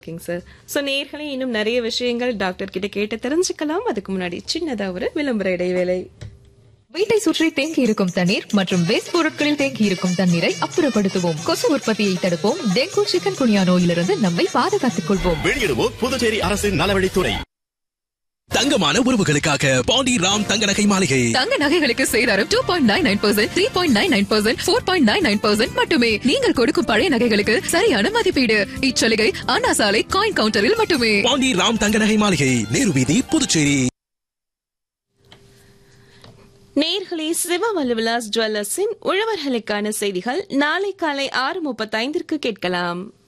ஓகேங்க sir so நேர்களே இன்னும் நிறைய விஷயங்கள் டாக்டர் கிட்ட கேட்டு தெரிஞ்சுக்கலாம் அதுக்கு முன்னாடி சின்னதா ஒரு விளம்பர இடைவேளை வீட்டை சுற்றி தேங்கி இருக்கும் தண்ணீர் மற்றும் வேஸ்ட் பொருட்களில் தேங்கி இருக்கும் தண்ணீரை அப்புறப்படுத்துவோம் கொசு உற்பத்தியை தடுப்போம் டெங்கு சிக்கன் குனியா நோயிலிருந்து நம்மை பாதுகாத்துக் கொள்வோம் வெளியிடுவோம் புதுச்சேரி அரசின் நலவழித்துறை தங்கமான உறவுகளுக்காக பாண்டி ராம் தங்க நகை மாளிகை தங்க நகைகளுக்கு சேதாரம் two point nine nine percent three point nine nine percent four point nine nine percent மட்டுமே நீங்கள் கொடுக்கும் பழைய நகைகளுக்கு சரியான மதிப்பீடு இச்சலுகை அண்ணா சாலை காயின் கவுண்டரில் மட்டுமே பாண்டி ராம் தங்க நகை மாளிகை நேரு வீதி புதுச்சேரி நேர்களே சிவ வல்லுவிலாஸ் ஜுவல்லர்ஸின் உழவர்களுக்கான செய்திகள் நாளை காலை ஆறு முப்பத்தைந்திற்கு கேட்கலாம்